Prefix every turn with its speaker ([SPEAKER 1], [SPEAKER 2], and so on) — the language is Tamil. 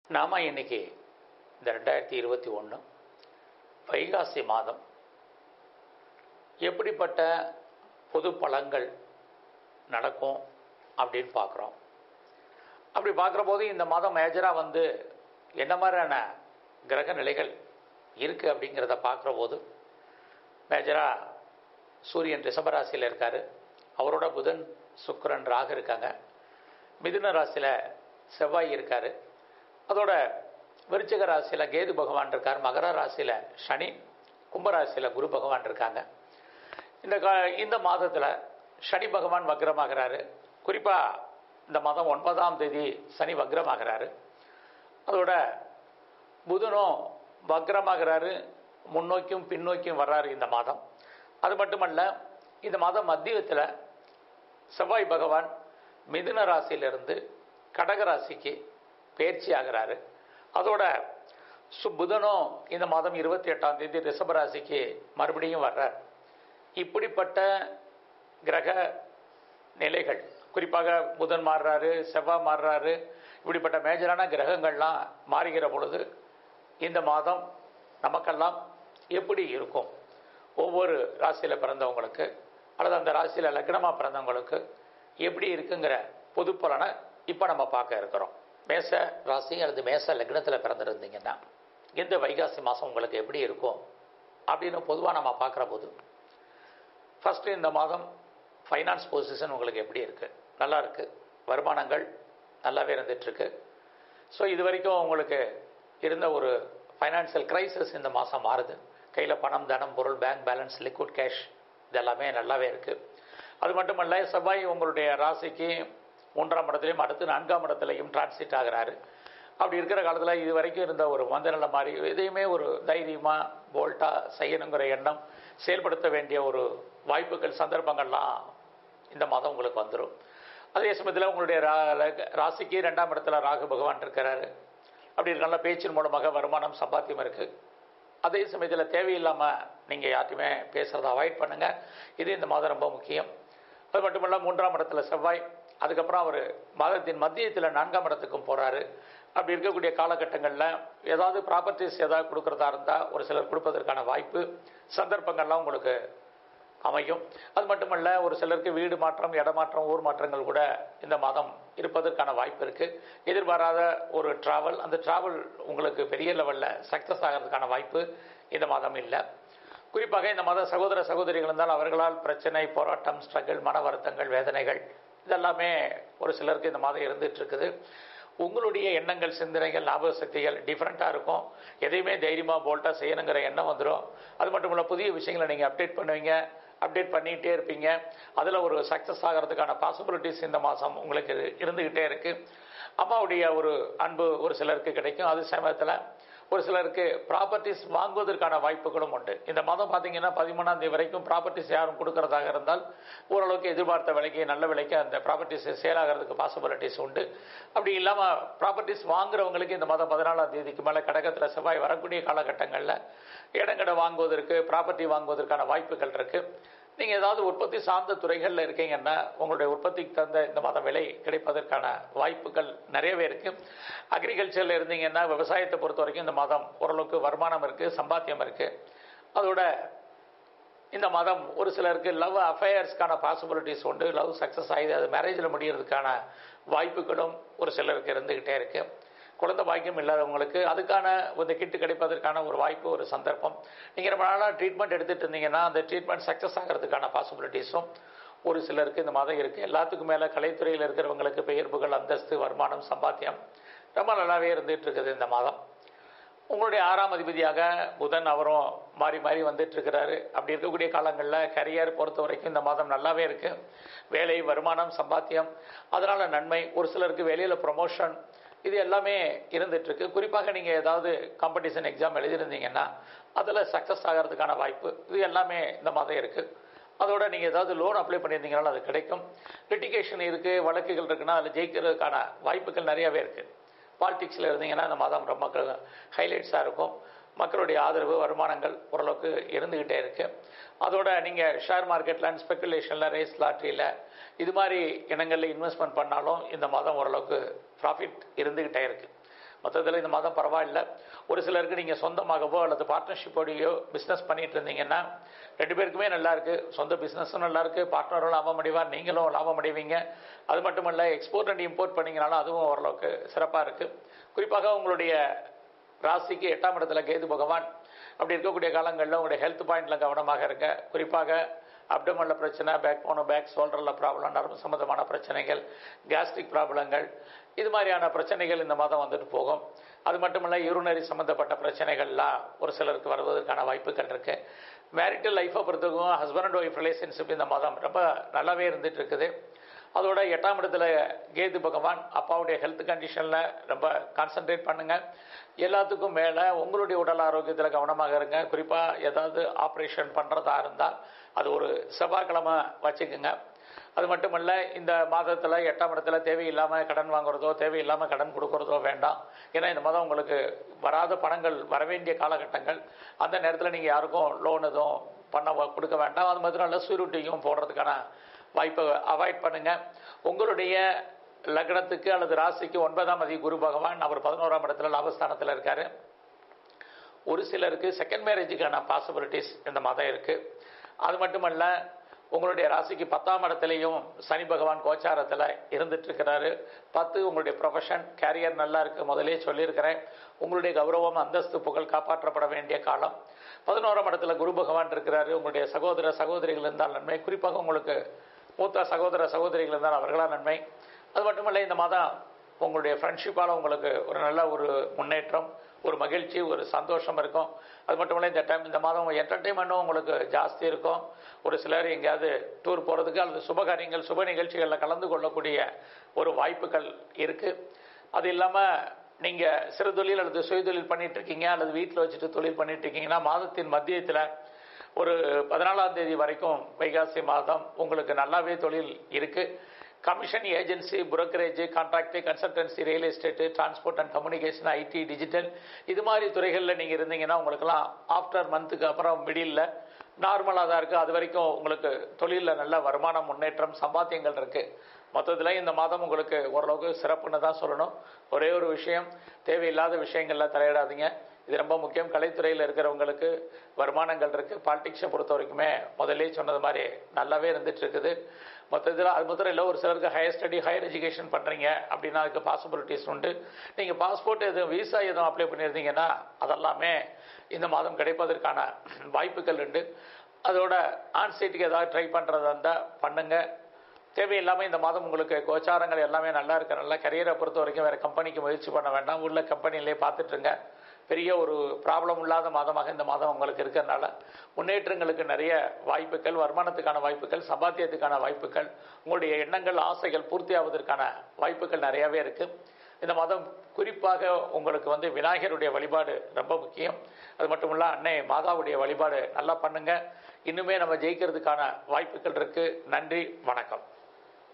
[SPEAKER 1] நாம் இன்னைக்கு இந்த ரெண்டாயிரத்தி இருபத்தி ஒன்று வைகாசி மாதம் எப்படிப்பட்ட பொது பலன்கள் நடக்கும் அப்படின்னு பார்க்குறோம் அப்படி பார்க்குற போது இந்த மாதம் மேஜராக வந்து என்ன மாதிரியான கிரக நிலைகள் இருக்குது அப்படிங்கிறத பார்க்குற போது மேஜராக சூரியன் ரிஷபராசியில் இருக்கார் அவரோட புதன் சுக்கிரன் ராகு இருக்காங்க மிதுன ராசியில் செவ்வாய் இருக்கார் அதோட விருச்சிக ராசியில் கேது பகவான் இருக்கார் மகர ராசியில் சனி கும்பராசியில் குரு பகவான் இருக்காங்க இந்த கா இந்த மாதத்தில் சனி பகவான் வக்ரமாகிறாரு குறிப்பாக இந்த மாதம் ஒன்பதாம் தேதி சனி வக்ரமாகிறாரு அதோட புதனும் வக்ரமாகிறாரு முன்னோக்கியும் பின்னோக்கியும் வர்றாரு இந்த மாதம் அது மட்டுமல்ல இந்த மாதம் மத்தியத்தில் செவ்வாய் பகவான் மிதுன ராசியிலிருந்து கடக ராசிக்கு பயிற்சி ஆகிறாரு அதோட சு புதனும் இந்த மாதம் இருபத்தி எட்டாம் தேதி ரிஷப ராசிக்கு மறுபடியும் வர்றார் இப்படிப்பட்ட கிரக நிலைகள் குறிப்பாக புதன் மாறுறாரு செவ்வாய் மாறுறாரு இப்படிப்பட்ட மேஜரான கிரகங்கள்லாம் மாறுகிற பொழுது இந்த மாதம் நமக்கெல்லாம் எப்படி இருக்கும் ஒவ்வொரு ராசியில் பிறந்தவங்களுக்கு அல்லது அந்த ராசியில் லக்னமாக பிறந்தவங்களுக்கு எப்படி இருக்குங்கிற பொது பலனை இப்போ நம்ம பார்க்க இருக்கிறோம் மேச ராசி அல்லது மேச லக்னத்தில் பிறந்திருந்தீங்கன்னா இந்த வைகாசி மாதம் உங்களுக்கு எப்படி இருக்கும் அப்படின்னு பொதுவாக நம்ம பார்க்குற போது ஃபஸ்ட்டு இந்த மாதம் ஃபைனான்ஸ் பொசிஷன் உங்களுக்கு எப்படி இருக்குது நல்லா இருக்குது வருமானங்கள் நல்லாவே இருந்துகிட்ருக்கு ஸோ இது வரைக்கும் உங்களுக்கு இருந்த ஒரு ஃபைனான்சியல் கிரைசிஸ் இந்த மாதம் மாறுது கையில் பணம் தனம் பொருள் பேங்க் பேலன்ஸ் லிக்விட் கேஷ் இதெல்லாமே நல்லாவே இருக்குது அது மட்டுமல்ல செவ்வாய் உங்களுடைய ராசிக்கு மூன்றாம் இடத்துலையும் அடுத்து நான்காம் இடத்துலையும் டிரான்சிட் ஆகிறாரு அப்படி இருக்கிற காலத்தில் இது வரைக்கும் இருந்த ஒரு மந்தநிலை மாதிரி எதையுமே ஒரு தைரியமாக போல்ட்டாக செய்யணுங்கிற எண்ணம் செயல்படுத்த வேண்டிய ஒரு வாய்ப்புகள் சந்தர்ப்பங்கள்லாம் இந்த மாதம் உங்களுக்கு வந்துடும் அதே சமயத்தில் உங்களுடைய ரா ராசிக்கு ரெண்டாம் இடத்துல ராகு பகவான் இருக்கிறாரு அப்படி நல்ல பேச்சின் மூலமாக வருமானம் சம்பாத்தியம் இருக்குது அதே சமயத்தில் தேவையில்லாமல் நீங்கள் யார்ட்டையுமே பேசுகிறத அவாய்ட் பண்ணுங்கள் இது இந்த மாதம் ரொம்ப முக்கியம் அது மட்டுமல்ல மூன்றாம் இடத்துல செவ்வாய் அதுக்கப்புறம் அவர் மாதத்தின் மத்தியத்தில் நான்காம் இடத்துக்கும் போகிறாரு அப்படி இருக்கக்கூடிய காலகட்டங்களில் ஏதாவது ப்ராப்பர்ட்டிஸ் ஏதாவது கொடுக்குறதா இருந்தால் ஒரு சிலர் கொடுப்பதற்கான வாய்ப்பு சந்தர்ப்பங்கள்லாம் உங்களுக்கு அமையும் அது மட்டுமல்ல ஒரு சிலருக்கு வீடு மாற்றம் இடமாற்றம் ஊர் மாற்றங்கள் கூட இந்த மாதம் இருப்பதற்கான வாய்ப்பு இருக்குது எதிர்பாராத ஒரு ட்ராவல் அந்த ட்ராவல் உங்களுக்கு பெரிய லெவலில் சக்ஸஸ் ஆகிறதுக்கான வாய்ப்பு இந்த மாதம் இல்லை குறிப்பாக இந்த மாதம் சகோதர சகோதரிகள் இருந்தால் அவர்களால் பிரச்சனை போராட்டம் ஸ்ட்ரகிள் மன வருத்தங்கள் வேதனைகள் இதெல்லாமே ஒரு சிலருக்கு இந்த மாதம் இருந்துட்டு இருக்குது உங்களுடைய எண்ணங்கள் சிந்தனைகள் லாப சக்திகள் டிஃப்ரெண்ட்டாக இருக்கும் எதையுமே தைரியமாக போல்ட்டாக செய்யணுங்கிற எண்ணம் வந்துடும் அது மட்டும் இல்லை புதிய விஷயங்களை நீங்கள் அப்டேட் பண்ணுவீங்க அப்டேட் பண்ணிகிட்டே இருப்பீங்க அதில் ஒரு சக்ஸஸ் ஆகிறதுக்கான பாசிபிலிட்டிஸ் இந்த மாதம் உங்களுக்கு இருந்துக்கிட்டே இருக்குது அம்மாவுடைய ஒரு அன்பு ஒரு சிலருக்கு கிடைக்கும் அது சமயத்தில் ஒரு சிலருக்கு ப்ராப்பர்ட்டிஸ் வாங்குவதற்கான வாய்ப்புகளும் உண்டு இந்த மாதம் பார்த்தீங்கன்னா பதிமூணாம் தேதி வரைக்கும் ப்ராப்பர்ட்டிஸ் யாரும் கொடுக்கறதாக இருந்தால் ஓரளவுக்கு எதிர்பார்த்த விலைக்கு நல்ல விலைக்கு அந்த ப்ராப்பர்ட்டிஸ் சேல் ஆகிறதுக்கு பாசிபிலிட்டிஸ் உண்டு அப்படி இல்லாமல் ப்ராப்பர்ட்டிஸ் வாங்குறவங்களுக்கு இந்த மாதம் பதினாலாம் தேதிக்கு மேலே கடகத்தில் செவ்வாய் வரக்கூடிய காலகட்டங்களில் இடங்கடை வாங்குவதற்கு ப்ராப்பர்ட்டி வாங்குவதற்கான வாய்ப்புகள் இருக்குது நீங்கள் ஏதாவது உற்பத்தி சார்ந்த துறைகளில் இருக்கீங்கன்னா உங்களுடைய உற்பத்திக்கு தகுந்த இந்த மாதம் விலை கிடைப்பதற்கான வாய்ப்புகள் நிறையவே இருக்குது அக்ரிகல்ச்சரில் இருந்தீங்கன்னா விவசாயத்தை பொறுத்த வரைக்கும் இந்த மாதம் ஓரளவுக்கு வருமானம் இருக்குது சம்பாத்தியம் இருக்குது அதோட இந்த மாதம் ஒரு சிலருக்கு லவ் அஃபேர்ஸ்க்கான பாசிபிலிட்டிஸ் உண்டு லவ் சக்ஸஸ் ஆகி அது மேரேஜில் முடிகிறதுக்கான வாய்ப்புகளும் ஒரு சிலருக்கு இருந்துக்கிட்டே இருக்குது குழந்தை பாக்கியம் இல்லாதவங்களுக்கு அதுக்கான ஒரு கிட்டு கிடைப்பதற்கான ஒரு வாய்ப்பு ஒரு சந்தர்ப்பம் நீங்கள் ரொம்ப நாளாக ட்ரீட்மெண்ட் எடுத்துகிட்டு இருந்தீங்கன்னா அந்த ட்ரீட்மெண்ட் சக்ஸஸ் ஆகிறதுக்கான பாசிபிலிட்டிஸும் ஒரு சிலருக்கு இந்த மாதம் இருக்குது எல்லாத்துக்கும் மேலே கலைத்துறையில் இருக்கிறவங்களுக்கு பெயர் புகழ் அந்தஸ்து வருமானம் சம்பாத்தியம் ரொம்ப நல்லாவே இருந்துகிட்டு இருக்குது இந்த மாதம் உங்களுடைய ஆறாம் அதிபதியாக புதன் அவரும் மாறி மாறி வந்துட்டு இருக்கிறாரு அப்படி இருக்கக்கூடிய காலங்களில் கரியர் பொறுத்த வரைக்கும் இந்த மாதம் நல்லாவே இருக்கு வேலை வருமானம் சம்பாத்தியம் அதனால நன்மை ஒரு சிலருக்கு வெளியில் ப்ரொமோஷன் இது எல்லாமே இருந்துட்டு இருக்கு குறிப்பாக நீங்கள் ஏதாவது காம்படிஷன் எக்ஸாம் எழுதியிருந்தீங்கன்னா அதில் சக்ஸஸ் ஆகிறதுக்கான வாய்ப்பு இது எல்லாமே இந்த மாதம் இருக்குது அதோட நீங்கள் ஏதாவது லோன் அப்ளை பண்ணியிருந்தீங்கனாலும் அது கிடைக்கும் லிட்டிகேஷன் இருக்குது வழக்குகள் இருக்குன்னா அதில் ஜெயிக்கிறதுக்கான வாய்ப்புகள் நிறையவே இருக்குது பாலிடிக்ஸில் இருந்தீங்கன்னா இந்த மாதம் ரொம்ப ஹைலைட்ஸாக இருக்கும் மக்களுடைய ஆதரவு வருமானங்கள் ஓரளவுக்கு இருந்துக்கிட்டே இருக்குது அதோட நீங்கள் ஷேர் மார்க்கெட்டில் அண்ட் ஸ்பெக்குலேஷனில் ரேஸ் லாட்ரியில் இது மாதிரி இடங்களில் இன்வெஸ்ட்மெண்ட் பண்ணாலும் இந்த மாதம் ஓரளவுக்கு ப்ராஃபிட் இருந்துக்கிட்டே இருக்குது மொத்தத்தில் இந்த மாதம் பரவாயில்ல ஒரு சிலருக்கு நீங்கள் சொந்தமாகவோ அல்லது பார்ட்னர்ஷிப்போடையோ பிஸ்னஸ் பண்ணிட்டு இருந்தீங்கன்னா ரெண்டு பேருக்குமே நல்லா இருக்கு சொந்த பிஸ்னஸும் நல்லா இருக்கு பார்ட்னரும் லாபம் அடைவார் நீங்களும் லாபம் அடைவீங்க அது மட்டுமல்ல எக்ஸ்போர்ட் அண்ட் இம்போர்ட் பண்ணீங்கனாலும் அதுவும் ஓரளவுக்கு சிறப்பாக இருக்கு குறிப்பாக உங்களுடைய ராசிக்கு எட்டாம் இடத்துல கேது பகவான் அப்படி இருக்கக்கூடிய காலங்களில் உங்களுடைய ஹெல்த் பாயிண்ட்ல கவனமாக இருங்க குறிப்பாக அப்டமனில் பிரச்சனை பேக் போன பேக் ஷோல்டரில் ப்ராப்ளம் நரம்பு சம்மந்தமான பிரச்சனைகள் கேஸ்ட்ரிக் ப்ராப்ளங்கள் இது மாதிரியான பிரச்சனைகள் இந்த மாதம் வந்துட்டு போகும் அது மட்டும் இல்லை யூரினரி சம்மந்தப்பட்ட பிரச்சனைகள்லாம் ஒரு சிலருக்கு வருவதற்கான வாய்ப்புகள் இருக்கு மேரிட்டல் லைஃப்பை பொறுத்தவரைக்கும் ஹஸ்பண்ட் அண்ட் ஒய்ஃப் ரிலேஷன்ஷிப் இந்த மாதம் ரொம்ப நல்லாவே இருந்துட்டு இருக்குது அதோட எட்டாம் இடத்துல கேது பகவான் அப்பாவுடைய ஹெல்த் கண்டிஷனில் ரொம்ப கான்சென்ட்ரேட் பண்ணுங்க எல்லாத்துக்கும் மேலே உங்களுடைய உடல் ஆரோக்கியத்தில் கவனமாக இருங்க குறிப்பாக ஏதாவது ஆப்ரேஷன் பண்ணுறதா இருந்தால் அது ஒரு செவ்வாய்க்கிழமை வச்சுக்கோங்க அது மட்டுமல்ல இந்த மாதத்தில் எட்டாம் இடத்துல தேவையில்லாமல் கடன் வாங்குறதோ தேவையில்லாமல் கடன் கொடுக்கறதோ வேண்டாம் ஏன்னா இந்த மாதம் உங்களுக்கு வராத பணங்கள் வர வேண்டிய காலகட்டங்கள் அந்த நேரத்தில் நீங்கள் யாருக்கும் லோன் எதுவும் பண்ண வ- கொடுக்க வேண்டாம் அது மாத்திரம் இல்லை சூரிட்டியும் போடுறதுக்கான வாய்ப்பை அவாய்ட் பண்ணுங்க உங்களுடைய லக்னத்துக்கு அல்லது ராசிக்கு ஒன்பதாம் அதிக குரு பகவான் அவர் பதினோராம் இடத்துல லாபஸ்தானத்தில் இருக்காரு ஒரு சிலருக்கு செகண்ட் மேரேஜுக்கான பாசிபிலிட்டிஸ் இந்த மாதம் இருக்கு அது மட்டுமல்ல உங்களுடைய ராசிக்கு பத்தாம் இடத்துலையும் சனி பகவான் கோச்சாரத்தில் இருந்துட்டு இருக்கிறாரு பத்து உங்களுடைய ப்ரொஃபஷன் கேரியர் நல்லா இருக்கு முதலே சொல்லியிருக்கிறேன் உங்களுடைய கௌரவம் அந்தஸ்து புகழ் காப்பாற்றப்பட வேண்டிய காலம் பதினோராம் இடத்துல குரு பகவான் இருக்கிறாரு உங்களுடைய சகோதர சகோதரிகள் இருந்தால் நன்மை குறிப்பாக உங்களுக்கு மூத்த சகோதர சகோதரிகள் இருந்தால் அவர்களால் நன்மை அது மட்டுமல்ல இந்த மாதம் உங்களுடைய ஃப்ரெண்ட்ஷிப்பால் உங்களுக்கு ஒரு நல்ல ஒரு முன்னேற்றம் ஒரு மகிழ்ச்சி ஒரு சந்தோஷம் இருக்கும் அது மட்டும் இல்லை இந்த டைம் இந்த மாதம் என்டர்டெயின்மெண்ட்டும் உங்களுக்கு ஜாஸ்தி இருக்கும் ஒரு சிலர் எங்கேயாவது டூர் போகிறதுக்கு அல்லது சுபகாரியங்கள் சுப நிகழ்ச்சிகளில் கலந்து கொள்ளக்கூடிய ஒரு வாய்ப்புகள் இருக்குது அது இல்லாமல் நீங்கள் சிறு தொழில் அல்லது சுய தொழில் பண்ணிட்டு இருக்கீங்க அல்லது வீட்டில் வச்சுட்டு தொழில் பண்ணிட்டு இருக்கீங்கன்னா மாதத்தின் மத்தியத்தில் ஒரு பதினாலாம் தேதி வரைக்கும் வைகாசி மாதம் உங்களுக்கு நல்லாவே தொழில் இருக்கு commission agency brokerage contract consultancy real estate transport and communication IT digital இது மாதிரி துறைகளில் நீங்கள் இருந்தீங்கன்னா உங்களுக்கெல்லாம் ஆஃப்டர் மந்த்துக்கு அப்புறம் மிடில் நார்மலாக தான் இருக்குது அது வரைக்கும் உங்களுக்கு தொழிலில் நல்ல வருமானம் முன்னேற்றம் சம்பாத்தியங்கள் இருக்குது மொத்தத்தில் இந்த மாதம் உங்களுக்கு ஓரளவுக்கு சிறப்புன்னு தான் சொல்லணும் ஒரே ஒரு விஷயம் தேவையில்லாத விஷயங்களில் தலையிடாதீங்க இது ரொம்ப முக்கியம் கலைத்துறையில் இருக்கிறவங்களுக்கு வருமானங்கள் இருக்குது பாலிடிக்ஸை பொறுத்த வரைக்குமே முதல்லே சொன்னது மாதிரி நல்லாவே இருந்துட்டு இருக்குது மொத்தத்தில் அது மாத்திரம் இல்லை ஒரு சிலருக்கு ஹையர் ஸ்டடி ஹையர் எஜுகேஷன் பண்ணுறீங்க அப்படின்னா அதுக்கு பாசிபிலிட்டிஸ் உண்டு நீங்கள் பாஸ்போர்ட் எதுவும் விசா எதுவும் அப்ளை பண்ணியிருந்தீங்கன்னா அதெல்லாமே இந்த மாதம் கிடைப்பதற்கான வாய்ப்புகள் உண்டு அதோட ஆன்சைட்டுக்கு ஏதாவது ட்ரை பண்ணுறதா இருந்தால் பண்ணுங்கள் தேவையில்லாமல் இந்த மாதம் உங்களுக்கு கோச்சாரங்கள் எல்லாமே நல்லா இருக்கிறனால கரியரை பொறுத்த வரைக்கும் வேறு கம்பெனிக்கு முயற்சி பண்ண வேண்டாம் உள்ள கம்பெனிலே பார்த்துட்ருங்க பெரிய ஒரு ப்ராப்ளம் இல்லாத மாதமாக இந்த மாதம் உங்களுக்கு இருக்கிறனால முன்னேற்றங்களுக்கு நிறைய வாய்ப்புகள் வருமானத்துக்கான வாய்ப்புகள் சம்பாத்தியத்துக்கான வாய்ப்புகள் உங்களுடைய எண்ணங்கள் ஆசைகள் பூர்த்தி ஆவதற்கான வாய்ப்புகள் நிறையாவே இருக்குது இந்த மாதம் குறிப்பாக உங்களுக்கு வந்து விநாயகருடைய வழிபாடு ரொம்ப முக்கியம் அது மட்டும் இல்ல அன்னை மாதாவுடைய வழிபாடு நல்லா பண்ணுங்க இன்னுமே நம்ம ஜெயிக்கிறதுக்கான வாய்ப்புகள் இருக்கு நன்றி வணக்கம்